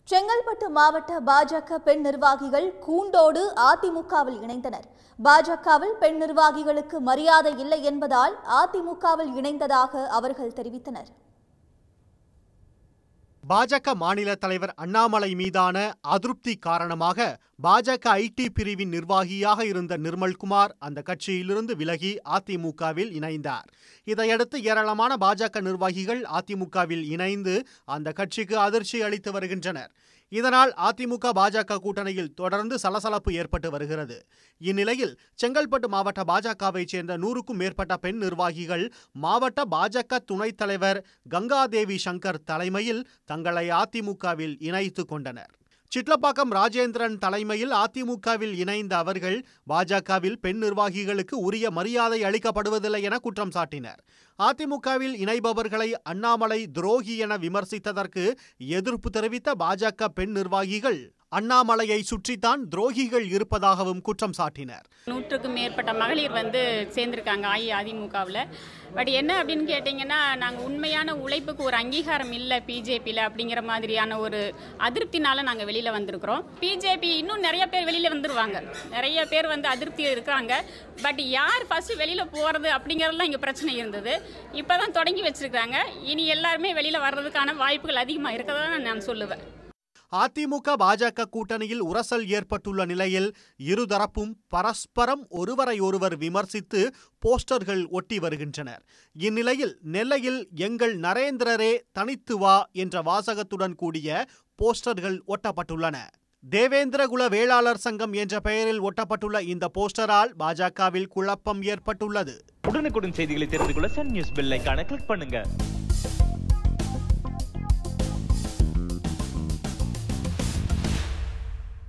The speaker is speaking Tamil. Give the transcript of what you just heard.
செங்கல்பட்டு மாவட்ட பாஜக பெண் நிர்வாகிகள் கூண்டோடு அதிமுகவில் இணைந்தனர் பாஜகவில் பெண் நிர்வாகிகளுக்கு மரியாதை இல்லை என்பதால் அதிமுகவில் இணைந்ததாக அவர்கள் தெரிவித்தனர் பாஜக மாநில தலைவர் அண்ணாமலை மீதான அதிருப்தி காரணமாக பாஜக ஐடி பிரிவின் நிர்வாகியாக இருந்த நிர்மல்குமார் அந்த கட்சியிலிருந்து விலகி அதிமுகவில் இணைந்தார் இதையடுத்து ஏராளமான பாஜக நிர்வாகிகள் அதிமுகவில் இணைந்து அந்த கட்சிக்கு அதிர்ச்சி அளித்து வருகின்றனர் இதனால் அதிமுக பாஜக கூட்டணியில் தொடர்ந்து சலசலப்பு ஏற்பட்டு வருகிறது இந்நிலையில் செங்கல்பட்டு மாவட்ட பாஜகவைச் சேர்ந்த நூறுக்கும் மேற்பட்ட பெண் நிர்வாகிகள் மாவட்ட பாஜக துணைத் தலைவர் கங்காதேவி சங்கர் தலைமையில் தங்களை அதிமுகவில் இணைத்துக் கொண்டனர் சிட்லப்பாக்கம் ராஜேந்திரன் தலைமையில் அதிமுகவில் இணைந்த அவர்கள் பாஜகவில் பெண் நிர்வாகிகளுக்கு உரிய மரியாதை அளிக்கப்படுவதில்லை என குற்றம் சாட்டினர் அதிமுகவில் இணைபவர்களை அண்ணாமலை துரோகி என விமர்சித்ததற்கு எதிர்ப்பு தெரிவித்த பாஜக பெண் நிர்வாகிகள் அண்ணாமலையை சுற்றித்தான் துரோகிகள் இருப்பதாகவும் குற்றம் சாட்டினர் நூற்றுக்கும் மேற்பட்ட மகளிர் வந்து சேர்ந்துருக்காங்க அஇஅதிமுகவில் பட் என்ன அப்படின்னு கேட்டிங்கன்னா நாங்கள் உண்மையான உழைப்புக்கு ஒரு அங்கீகாரம் இல்லை பிஜேபியில் அப்படிங்கிற மாதிரியான ஒரு அதிருப்தினால நாங்கள் வெளியில் வந்திருக்கிறோம் பிஜேபி இன்னும் நிறைய பேர் வெளியில் வந்துருவாங்க நிறைய பேர் வந்து அதிருப்தியில் இருக்கிறாங்க பட் யார் ஃபஸ்ட்டு வெளியில் போகிறது அப்படிங்கிறதுலாம் இங்கே பிரச்சனை இருந்தது இப்போ தான் தொடங்கி வச்சுருக்காங்க இனி எல்லாருமே வெளியில் வர்றதுக்கான வாய்ப்புகள் அதிகமாக இருக்கதான் நான் சொல்லுவேன் அதிமுக பாஜக கூட்டணியில் உரசல் ஏற்பட்டுள்ள நிலையில் இருதரப்பும் பரஸ்பரம் ஒருவரை ஒருவர் விமர்சித்து போஸ்டர்கள் ஒட்டி வருகின்றனர் இந்நிலையில் நெல்லையில் எங்கள் நரேந்திரரே தனித்து வா என்ற வாசகத்துடன் கூடிய போஸ்டர்கள் ஒட்டப்பட்டுள்ளன தேவேந்திரகுல வேளாளர் சங்கம் என்ற பெயரில் ஒட்டப்பட்டுள்ள இந்த போஸ்டரால் பாஜகவில் குழப்பம் ஏற்பட்டுள்ளது உடனுக்குடன் செய்திகளை தெரிந்து கொள்ள சன் நியூஸ் பெல் ஐகானை கிளிக் பண்ணுங்க